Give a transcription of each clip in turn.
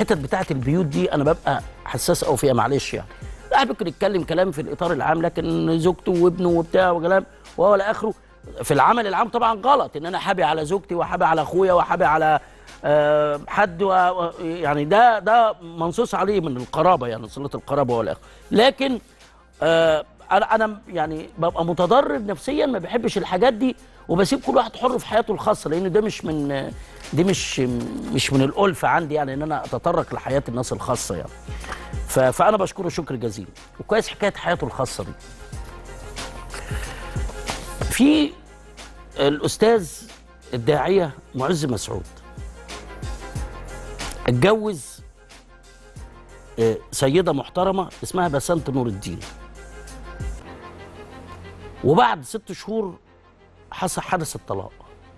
الحتت بتاعت البيوت دي انا ببقى حساس قوي فيها معلش يعني الواحد ممكن يتكلم كلام في الاطار العام لكن زوجته وابنه وبتاع وكلام وهو لا اخره في العمل العام طبعا غلط ان انا حابي على زوجتي وحابي على اخويا وحابي على آه، حد و... و- يعني ده ده منصوص عليه من القرابه يعني صله القرابه والاخر لكن آه، انا انا يعني ببقى متضرر نفسيا ما بحبش الحاجات دي وبسيب كل واحد حر في حياته الخاصه لان ده مش من دي مش مش من الالفه عندي يعني ان انا اتطرق لحياه الناس الخاصه يعني ف- فانا بشكره شكر جزيل وكويس حكايه حياته الخاصه دي في الاستاذ الداعيه معز مسعود اتجوز آه، سيده محترمه اسمها بسنت نور الدين وبعد ست شهور حصل حدث الطلاق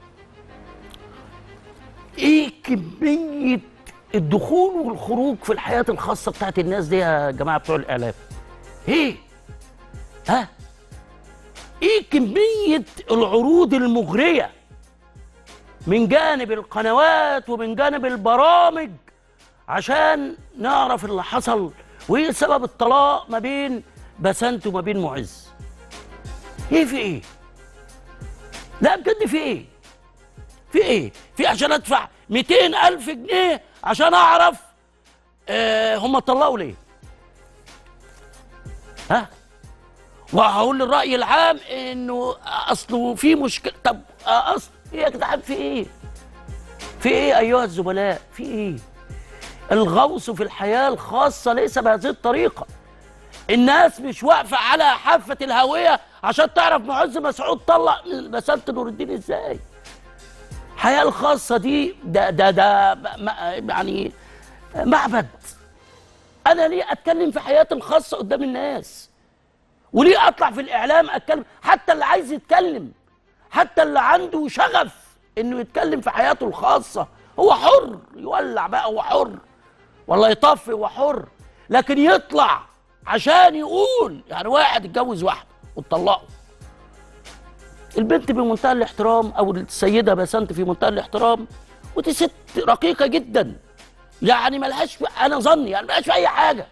ايه كميه الدخول والخروج في الحياه الخاصه بتاعت الناس دي يا جماعه بتوع الاعلام ايه ها ايه كميه العروض المغريه من جانب القنوات ومن جانب البرامج عشان نعرف اللي حصل وايه سبب الطلاق ما بين بسنت وما بين معز ايه في ايه لا بجد في ايه في ايه في عشان ادفع 200 الف جنيه عشان اعرف آه هم اتطلقوا ليه ها وهقول للراي العام انه اصله في مشكله طب آه، اصل ايه يا جدعان في ايه في ايه ايها الزملاء في ايه الغوص في الحياه الخاصه ليس بهذه الطريقه الناس مش واقفه على حافه الهويه عشان تعرف معز مسعود طلق من بسنت نور الدين ازاي الحياه الخاصه دي ده ده ده م- م- يعني معبد انا ليه اتكلم في حياتي الخاصه قدام الناس وليه اطلع في الاعلام اتكلم حتى اللي عايز يتكلم حتى اللي عنده شغف انه يتكلم في حياته الخاصه هو حر يولع بقى هو حر والله يطفي هو حر لكن يطلع عشان يقول يعني واحد اتجوز واحده واتطلقوا البنت بمنتهى الاحترام او السيده بسنت في منتهى الاحترام ودي ست رقيقه جدا يعني ملهاش في انا ظني يعني ملهاش في اي حاجه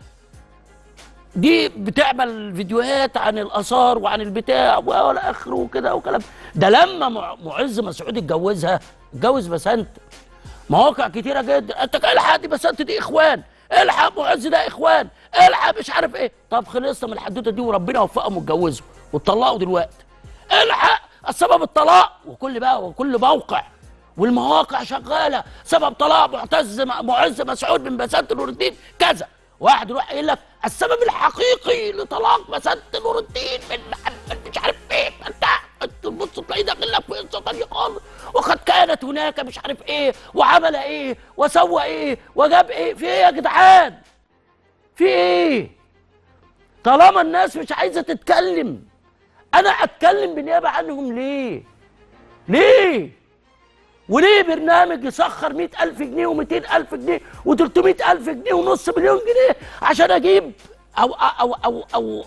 دي بتعمل فيديوهات عن الاثار وعن البتاع ولا اخره وكده وكلام ده لما مع- معز مسعود اتجوزها اتجوز بسنت مواقع كتيره جدا انت الحق دي بسنت دي اخوان الحق معز ده اخوان الحق مش عارف ايه طب خلصنا من الحدوته دي وربنا وفقهم واتجوزوا واتطلقوا دلوقتي الحق السبب الطلاق وكل بقى وكل موقع والمواقع شغاله سبب طلاق معتز معز مسعود من بسنت نور الدين كذا واحد يروح قايل لك السبب الحقيقي لطلاق بسنت نور الدين من محمد مش عارف ايه انت انت تبص تلاقيه داخل لك في قصه ثانيه خالص وقد كانت هناك مش عارف ايه وعمل ايه وسوى ايه وجاب ايه في ايه يا جدعان في ايه طالما الناس مش عايزه تتكلم انا اتكلم بالنيابه عنهم ليه ليه وليه برنامج يسخر مئة ألف جنيه ومئتين ألف جنيه و300 ألف جنيه ونص مليون جنيه عشان أجيب أو أو أو أو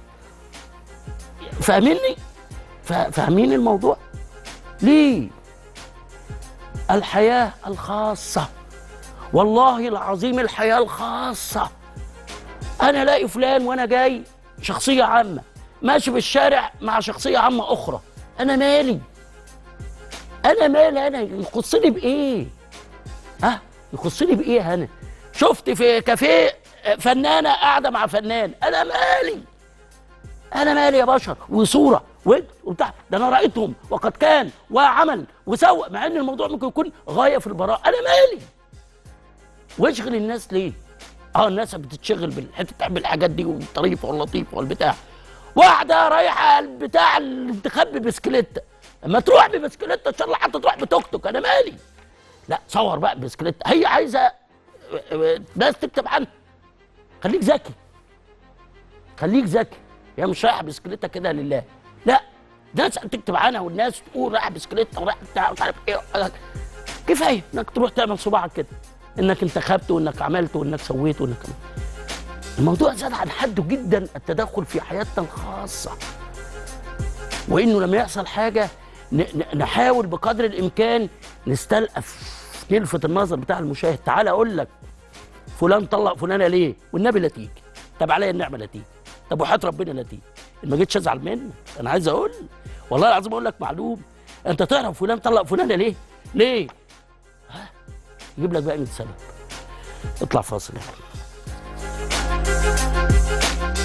فاهميني؟ فا- فاهمين الموضوع؟ ليه؟ الحياة الخاصة والله العظيم الحياة الخاصة أنا الاقي فلان وأنا جاي شخصية عامة ماشي في الشارع مع شخصية عامة أخرى أنا مالي انا مالي انا يخصني بايه ها يخصني بايه انا شفت في كافيه فنانه قاعده مع فنان انا مالي انا مالي يا بشر وصوره و- وبتاع ده انا رايتهم وقد كان وعمل وسوى مع ان الموضوع ممكن يكون غايه في البراءه انا مالي واشغل الناس ليه اه الناس بتتشغل بالحته بالحاجات دي والطريفه واللطيفه والبتاع واحده رايحه بتاع الانتخاب ببسكليته اما تروح ببسكليته ان شاء الله حتى تروح بتوك توك انا مالي لا صور بقى بسكليته هي عايزه آه، آه، ناس تكتب عنها خليك ذكي خليك ذكي هي مش رايحه بسكليته كده لله لا ناس تكتب عنها والناس تقول رايحه بسكليته ورايحه بتاع مش عارف ايه كفايه انك تروح تعمل صباعك كده انك انتخبت وانك عملت وانك سويت وانك الموضوع زاد عن حده جدا التدخل في حياتنا الخاصه وانه لما يحصل حاجه ن- ن- نحاول بقدر الامكان نستلقف نلفت النظر بتاع المشاهد تعال اقول لك فلان طلق فلانه ليه والنبي لا تيجي طب عليا النعمه لا تيجي طب وحياه ربنا لا تيجي إن ما جيتش ازعل منك انا عايز اقول والله العظيم اقول لك معلوم انت تعرف فلان طلق فلانه ليه ليه ها يجيب لك بقى 100 سبب اطلع فاصل يا